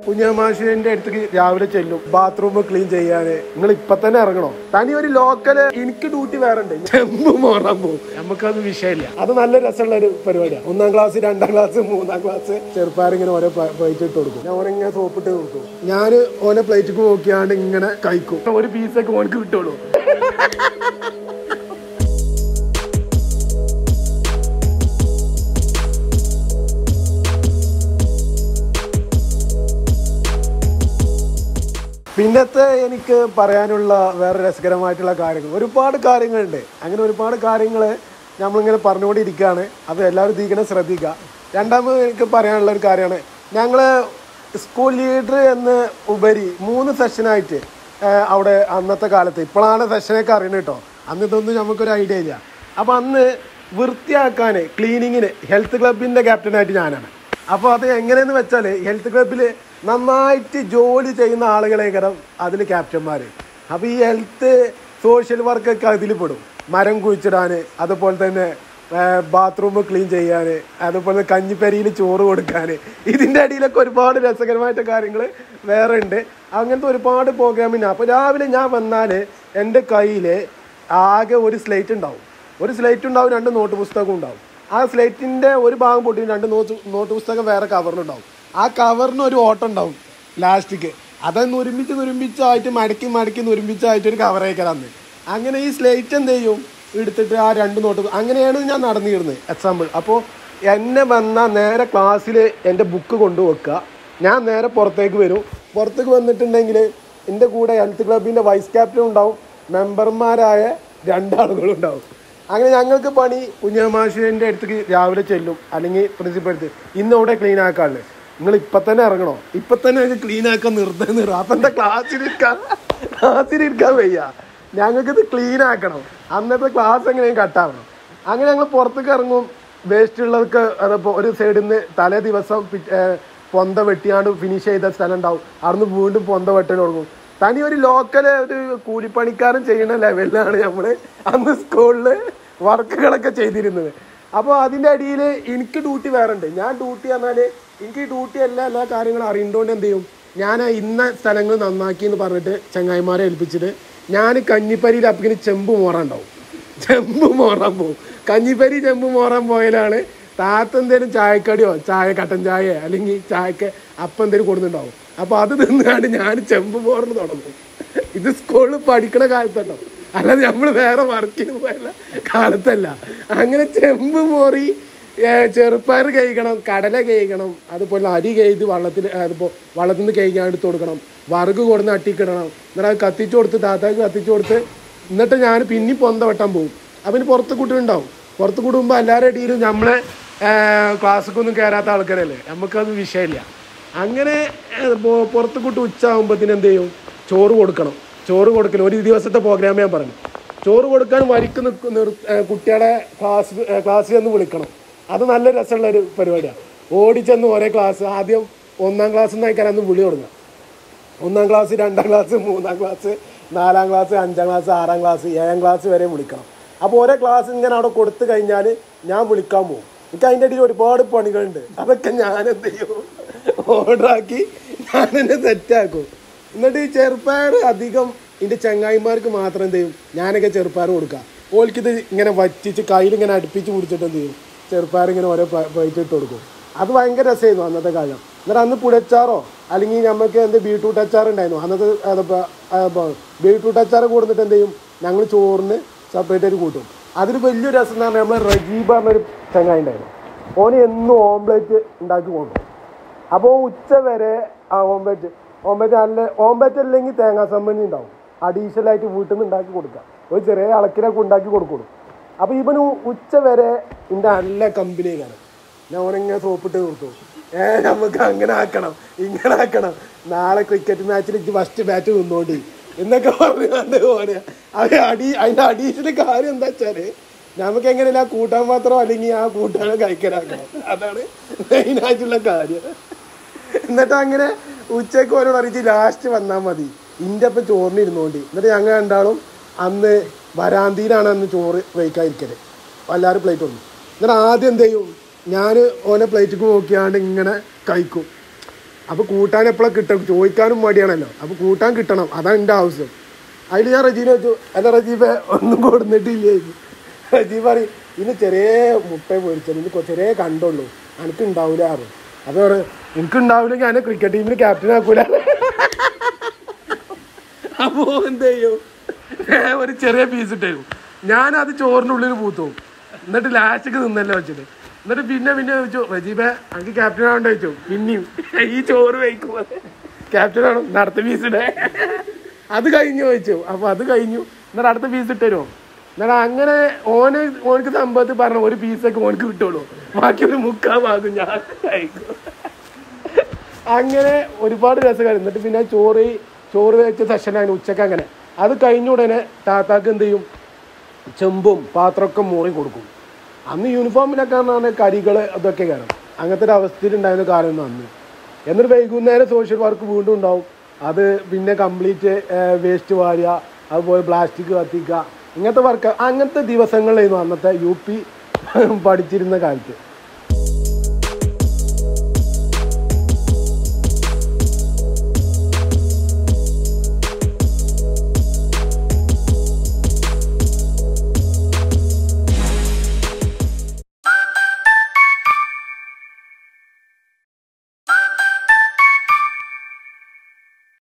കുഞ്ഞമാഷിന്റെ അടുത്തേക്ക് രാവിലെ ചെല്ലും ബാത്റൂം ക്ലീൻ ചെയ്യാന് നിങ്ങൾ ഇപ്പൊ തന്നെ ഇറങ്ങണോ തനി ഒരു ലോക്കല് എനിക്ക് ഡ്യൂട്ടി വേറെ ഉണ്ട് ചെമ്പ് മോറാൻ പോകും നമുക്കത് വിഷയമില്ല അത് നല്ല രസമുള്ള ഒരു പരിപാടിയാണ് ഒന്നാം ക്ലാസ് രണ്ടാം ക്ലാസ് മൂന്നാം ക്ലാസ് ചെറുപ്പാരിങ്ങനെ ഓരോ പ്ലേറ്റ് ഇട്ട് കൊടുക്കും ഞാൻ ഓനിങ്ങനെ സോപ്പിട്ട് കൊടുക്കും ഞാൻ ഓനെ പ്ലേറ്റിക്ക് നോക്കിയാണ്ട് ഇങ്ങനെ കഴിക്കും ഒരു പീസൊക്കെ ഓനക്ക് കിട്ടുള്ളൂ പിന്നത്തെ എനിക്ക് പറയാനുള്ള വേറെ രസകരമായിട്ടുള്ള കാര്യങ്ങൾ ഒരുപാട് കാര്യങ്ങളുണ്ട് അങ്ങനെ ഒരുപാട് കാര്യങ്ങൾ നമ്മളിങ്ങനെ പറഞ്ഞുകൊണ്ടിരിക്കുകയാണ് അത് എല്ലാവരും ഇതിങ്ങനെ ശ്രദ്ധിക്കുക രണ്ടാമത് എനിക്ക് പറയാനുള്ള ഒരു കാര്യമാണ് ഞങ്ങൾ സ്കൂൾ ലീഡർ എന്ന് ഉപരി മൂന്ന് സെഷനായിട്ട് അവിടെ അന്നത്തെ കാലത്ത് ഇപ്പോഴാണ് സെഷനൊക്കെ അറിയുന്നത് കേട്ടോ അന്ന് ഇതൊന്നും നമുക്കൊരു ഐഡിയ ഇല്ല അപ്പം അന്ന് വൃത്തിയാക്കാൻ ക്ലീനിങ്ങിന് ഹെൽത്ത് ക്ലബിൻ്റെ ക്യാപ്റ്റനായിട്ട് ഞാനാണ് അപ്പോൾ അത് എങ്ങനെയെന്ന് വെച്ചാൽ ഹെൽത്ത് ക്ലബിൽ നന്നായിട്ട് ജോലി ചെയ്യുന്ന ആളുകളേക്കരം അതിൽ ക്യാപ്റ്റന്മാർ അപ്പോൾ ഈ ഹെൽത്ത് സോഷ്യൽ വർക്കൊക്കെ അതിൽ പെടും മരം കുഴിച്ചിടാൻ അതുപോലെ തന്നെ ബാത്റൂം ക്ലീൻ ചെയ്യാൻ അതുപോലെ കഞ്ഞിപ്പരിയിൽ ചോറ് കൊടുക്കാൻ ഇതിൻ്റെ അടിയിലൊക്കെ ഒരുപാട് രസകരമായിട്ട് കാര്യങ്ങൾ വേറെ ഉണ്ട് അങ്ങനത്തെ ഒരുപാട് പ്രോഗ്രാമിന് അപ്പോൾ രാവിലെ ഞാൻ വന്നാൽ എൻ്റെ കയ്യിൽ ആകെ ഒരു സ്ലേറ്റ് ഉണ്ടാവും ഒരു സ്ലേറ്റ് ഉണ്ടാവും രണ്ട് നോട്ട് പുസ്തകം ഉണ്ടാവും ആ സ്ലേറ്റിന്റെ ഒരു ഭാഗം പൊട്ടി രണ്ട് നോട്ട് നോട്ട് പുസ്തകം വേറെ കവറിലുണ്ടാവും ആ കവറിന് ഒരു ഓട്ടം ഉണ്ടാവും ലാസ്റ്റിക്ക് അത് നുരുമ്പിച്ച് നുരുമ്പിച്ചായിട്ട് മടക്കി മടക്കി നുരുമ്പിച്ചായിട്ട് ഒരു കവറേക്കൽ അന്ന് അങ്ങനെ ഈ സ്ലേറ്റ് എന്ത് ചെയ്യും എടുത്തിട്ട് ആ രണ്ട് നോട്ട് അങ്ങനെയാണ് ഞാൻ നടന്നിരുന്നത് എക്സാമ്പിൾ അപ്പോൾ എന്നെ വന്ന നേരെ ക്ലാസ്സിൽ എൻ്റെ ബുക്ക് കൊണ്ടുവെക്കുക ഞാൻ നേരെ പുറത്തേക്ക് വരും പുറത്തേക്ക് വന്നിട്ടുണ്ടെങ്കിൽ എൻ്റെ കൂടെ ഹെൽത്ത് ക്ലബിൻ്റെ വൈസ് ക്യാപ്റ്റൻ ഉണ്ടാവും മെമ്പർമാരായ രണ്ടാളുകളും ഉണ്ടാവും അങ്ങനെ ഞങ്ങൾക്ക് പണി കുഞ്ഞമാഷിന്റെ അടുത്തേക്ക് രാവിലെ ചെല്ലും അല്ലെങ്കിൽ പ്രിൻസിപ്പൽ അടുത്ത് ഇന്ന് ഇവിടെ ക്ലീൻ ആക്കാനുള്ളത് നിങ്ങൾ ഇപ്പൊ തന്നെ ഇറങ്ങണോ ഇപ്പൊ തന്നെ ഞങ്ങൾക്ക് ക്ലീൻ ആക്കാൻ നിർത്തം നിറ അപ്പൊ എന്താ ക്ലാസ്സിലിരിക്കാൻ ക്ലാസ്സിലിരിക്കാൻ വയ്യ ഞങ്ങൾക്ക് ഇത് ക്ലീൻ ആക്കണം അന്നത്തെ ക്ലാസ് എങ്ങനെയും കട്ടാവണം അങ്ങനെ ഞങ്ങൾ പുറത്തേക്ക് ഇറങ്ങും വേസ്റ്റ് ഉള്ളതൊക്കെ അതപ്പോൾ ഒരു സൈഡിൽ നിന്ന് തലേ ദിവസം പി- ഏർ പൊന്ത വെട്ടിയാണ്ട് ഫിനിഷ് ചെയ്ത സ്ഥലം ഉണ്ടാവും അവിടുന്ന് വീണ്ടും പൊന്ത വെട്ടൽ തുടങ്ങും തനി ഒരു ലോക്കല് ഒരു കൂലിപ്പണിക്കാരൻ ചെയ്യുന്ന ലെവലിലാണ് നമ്മൾ അന്ന് സ്കൂളിൽ വർക്കുകളൊക്കെ ചെയ്തിരുന്നത് അപ്പോൾ അതിൻ്റെ അടിയിൽ എനിക്ക് ഡ്യൂട്ടി വേറെ ഉണ്ട് ഞാൻ ഡ്യൂട്ടി പറഞ്ഞാൽ എനിക്ക് ഈ ഡ്യൂട്ടി എല്ലാ എല്ലാ കാര്യങ്ങളും അറിയുന്നതുകൊണ്ട് എന്ത് ചെയ്യും ഞാൻ ഇന്ന സ്ഥലങ്ങൾ നന്നാക്കി എന്ന് പറഞ്ഞിട്ട് ചങ്ങായിമാരെ ഏൽപ്പിച്ചിട്ട് ഞാൻ കഞ്ഞിപ്പരിയിൽ അപ്പിന് ചെമ്പ് മോറാണ്ടാവും ചെമ്പ് മോറാൻ പോകും കഞ്ഞിപ്പരി ചെമ്പ് മോറാൻ പോയാലാണ് താത്ത എന്തേലും ചായക്കടിയോ ചായ കട്ടൻ ചായ അല്ലെങ്കിൽ ചായക്ക് അപ്പം എന്തേലും കൊടുക്കുന്നുണ്ടാവും അപ്പോൾ അത് തിന്നാണ്ട് ഞാൻ ചെമ്പ് മോറിന് തുടങ്ങും ഇത് സ്കൂളിൽ പഠിക്കണ കാലത്തട്ടോ അല്ലാതെ നമ്മൾ വേറെ വർക്കിന് പോയല്ല കാലത്തല്ല അങ്ങനെ ചെമ്പ് മോറി ഏ, ചെറുപ്പയർ കഴിക്കണം കടല കഴിക്കണം അതുപോലെ അരി കഴിച്ച് വെള്ളത്തിൽ അതിപ്പോൾ വെള്ളത്തിൽ നിന്ന് കഴിക്കാൻ എടുത്ത് കൊടുക്കണം വറുക് കൊടുന്ന് അട്ടിക്കിടണം എന്നിട്ട് അത് കത്തിച്ചു കൊടുത്ത് താത്താക്ക് കത്തിച്ചു കൊടുത്ത് എന്നിട്ട് ഞാൻ പിന്നെ പൊന്ത വെട്ടാൻ പോകും അവന് പുറത്ത് കുട്ടികളുണ്ടാവും പുറത്ത് കൂടുമ്പോൾ എല്ലാവരുടെ ഇടയിലും നമ്മളെ ക്ലാസ്സിക്കൊന്നും കയറാത്ത ആൾക്കാരല്ലേ നമുക്കത് വിഷയമില്ല അങ്ങനെ ഏഹ്, പൊ- പുറത്ത് കൂട്ട് ഉച്ച ആകുമ്പോഴത്തേന് എന്ത് ചെയ്യും ചോറ് കൊടുക്കണം ചോറ് കൊടുക്കൽ ഒരു ദിവസത്തെ പ്രോഗ്രാം ഞാൻ പറഞ്ഞു ചോറ് കൊടുക്കാൻ വരിക്ക് നിൽക്കുന്ന നിർ- ഏഹ്, കുട്ടികളെ ക്ലാസ് ഏഹ്, ക്ലാസ്സിൽ നിന്ന് വിളിക്കണം അത് നല്ല രസമുള്ള ഒരു പരിപാടിയാണ് ഓടിച്ചെന്ന് ഒരേ ക്ലാസ് ആദ്യം ഒന്നാം ക്ലാസ് നിന്നേക്കാൻ അന്ന് വിളി തുടങ്ങുക ഒന്നാം ക്ലാസ് രണ്ടാം ക്ലാസ് മൂന്നാം ക്ലാസ് നാലാം ക്ലാസ് അഞ്ചാം ക്ലാസ് ആറാം ക്ലാസ് ഏഴാം ക്ലാസ് വരെ വിളിക്കണം അപ്പോൾ ഓരോ ക്ലാസ് ഇങ്ങനെ അവിടെ കൊടുത്തു കഴിഞ്ഞാൽ ഞാൻ വിളിക്കാൻ പോകും എനിക്ക് അതിൻ്റെ ഇടയിൽ ഒരുപാട് പണികളുണ്ട് അതൊക്കെ ഞാൻ എന്ത് ചെയ്യും ഓർഡറാക്കി ഞാൻ എന്നെ സെറ്റാക്കും എന്നിട്ട് ഈ ചെറുപ്പയർ അധികം എൻ്റെ ചങ്ങായിമാർക്ക് മാത്രം എന്ത് ചെയ്യും ഞാനൊക്കെ ചെറുപ്പയർ കൊടുക്കാം ഓൽക്കിത് ഇങ്ങനെ വറ്റിച്ച് കയ്യിൽ ഇങ്ങനെ അടുപ്പിച്ച് പിടിച്ചിട്ട് എന്ത് ചെയ്യും ചെറുപ്പയർ ഇങ്ങനെ ഓരോ പ്ലേറ്റ് ഇട്ട് കൊടുക്കും അത് ഭയങ്കര രസമായിരുന്നു അന്നത്തെ കാലം എന്നിട്ട് അന്ന് പുടച്ചാറോ അല്ലെങ്കിൽ നമുക്ക് എന്ത് ബീട്രൂട്ട് അച്ചാർ ഉണ്ടായിരുന്നു അന്നത്തെ അതിപ്പോൾ ബീട്രൂട്ട് അച്ചാർ കൊടുത്തിട്ട് എന്ത് ചെയ്യും ഞങ്ങൾ ചോറിന് സെപ്പറേറ്റ് ആയിട്ട് കൂട്ടും അതിൽ വലിയൊരു രസം എന്ന് പറഞ്ഞാൽ നമ്മൾ റജീബ് പറഞ്ഞൊരു ചങ്ങായി ഉണ്ടായിരുന്നു ഓന് എന്നും ഓംപ്ലേറ്റ് ഉണ്ടാക്കി കൊണ്ടു അപ്പോൾ ഉച്ച വരെ ആ ഓംപ്ലേറ്റ് ഓംപ്ലേറ്റ് നല്ല ഓംപ്ലേറ്റ് അല്ലെങ്കിൽ തേങ്ങാ സമ്മന്തി ഉണ്ടാവും അഡീഷണൽ ആയിട്ട് വീട്ടിൽ നിന്ന് ഉണ്ടാക്കി കൊടുക്കുക ഒരു ചെറിയ അളക്കിലൊക്കെ ഉണ്ടാക്കി കൊടുക്കുള്ളൂ അപ്പോൾ ഇവന് ഉച്ച വരെ എൻ്റെ നല്ല കമ്പനി കാണും ഞാൻ ഓനെങ്ങനെ സോപ്പിട്ട് കൊടുത്തു ഏ നമുക്ക് അങ്ങനെ ആക്കണം ഇങ്ങനെ ആക്കണം നാളെ ക്രിക്കറ്റ് മാച്ചിൽ ഇത് ഫസ്റ്റ് ബാറ്റ് നിന്നോണ്ടി എന്നൊക്കെ പറഞ്ഞുകൊണ്ട് ഓനെ അത് അടി അതിൻ്റെ അഡീഷണൽ കാര്യം എന്താ വെച്ചാൽ നമുക്ക് എങ്ങനെയല്ല ആ കൂട്ടാൻ മാത്രം അല്ലെങ്കിൽ ആ കൂട്ടാനെ കഴിക്കലാക്കണം അതാണ് മെയിനായിട്ടുള്ള കാര്യം എന്നിട്ട് അങ്ങനെ ഉച്ചയ്ക്ക് ഓരോട് അറിയിച്ച് ലാസ്റ്റ് വന്നാൽ മതി ഇൻ്റെ അപ്പം ചോറിന് ഇരുന്നോണ്ടി എന്നിട്ട് ഞങ്ങൾ രണ്ടാളും അന്ന് വരാന്തിയിലാണ് അന്ന് ചോറ് കഴിക്കാതിരിക്കല് എല്ലാവരും പ്ലേറ്റ് വന്നു എന്നിട്ട് ആദ്യം എന്ത് ചെയ്യും ഞാൻ ഓനെ പ്ലേറ്റിക്ക് നോക്കിയാണ്ട് ഇങ്ങനെ കഴിക്കും അപ്പോൾ കൂട്ടാൻ എപ്പോഴും കിട്ടും ചോദിക്കാനും മടിയാണല്ലോ അപ്പോൾ കൂട്ടാൻ കിട്ടണം അതാണ് എൻ്റെ ആവശ്യം അതിൽ ഞാൻ റജീനെ വെച്ചു അല്ല റജീബെ ഒന്നും കൊടുത്തിട്ടില്ലേ റജീബ് പറയും ഇന്ന് ചെറിയ മുട്ട പൊരിച്ചത് ഇന്ന് കൊ- ചെറിയ കണ്ടുള്ളൂ എനിക്ക് ഉണ്ടാവില്ല ആരും അപ്പോൾ പറയും എനിക്ക് ഉണ്ടാവില്ലെങ്കിൽ ഞാൻ ക്രിക്കറ്റ് ടീമിന് ക്യാപ്റ്റൻ ആക്കൂല അപ്പോ എന്ത് ചെയ്യും ഏ, ഒരു ചെറിയ പീസ് ഇട്ടേക്കും ഞാനത് ചോറിൻ്റെ ഉള്ളിൽ പൂത്തും എന്നിട്ട് ലാസ്റ്റക്ക് നിന്നല്ലേ വെച്ചിട്ട് എന്നിട്ട് പിന്നെ പിന്നെ ചോദിച്ചു റജീബെ എനിക്ക് ക്യാപ്റ്റൻ ആവണ്ട ചോദിച്ചു പിന്നെയും ഈ ചോറ് വയ്ക്കും ക്യാപ്റ്റൻ ആണോ ഇന്ന് അടുത്ത പീസ് ഇടേ അത് കഴിഞ്ഞു ചോദിച്ചു അപ്പൊ അത് കഴിഞ്ഞു എന്നിട്ട് അടുത്ത പീസ് ഇട്ടുതരുമോ എന്നിട്ട് അങ്ങനെ ഓന് ഓനക്ക് സംഭവത്തിൽ പറഞ്ഞു ഒരു പീസൊക്കെ ഓനക്ക് കിട്ടുള്ളൂ ബാക്കി ഒരു മുക്കാ ഭാഗം ഞാൻ കഴിക്കും അങ്ങനെ ഒരുപാട് രസകരം എന്നിട്ട് പിന്നെ ചോറ് ചോറ് വെച്ച സെഷനാണ് ഉച്ചക്ക് അങ്ങനെ അത് കഴിഞ്ഞ ഉടനെ താത്താക്ക് എന്ത് ചെയ്യും ചെമ്പും പാത്രമൊക്കെ മൂറി കൊടുക്കും അന്ന് യൂണിഫോമിലൊക്കെ പറഞ്ഞാൽ കരികൾ അതൊക്കെ കയറും അങ്ങനത്തെ ഒരു അവസ്ഥയിലുണ്ടായിരുന്ന കാലം അന്ന് എന്നിട്ട് വൈകുന്നേരം സോഷ്യൽ വർക്ക് വീണ്ടും ഉണ്ടാവും അത് പിന്നെ കംപ്ലീറ്റ് വേസ്റ്റ് വാരുക അതുപോലെ പ്ലാസ്റ്റിക് കത്തിക്കുക ഇങ്ങനത്തെ വർക്ക് അങ്ങനത്തെ ദിവസങ്ങളായിരുന്നു അന്നത്തെ യു പി പഠിച്ചിരുന്ന കാലത്ത്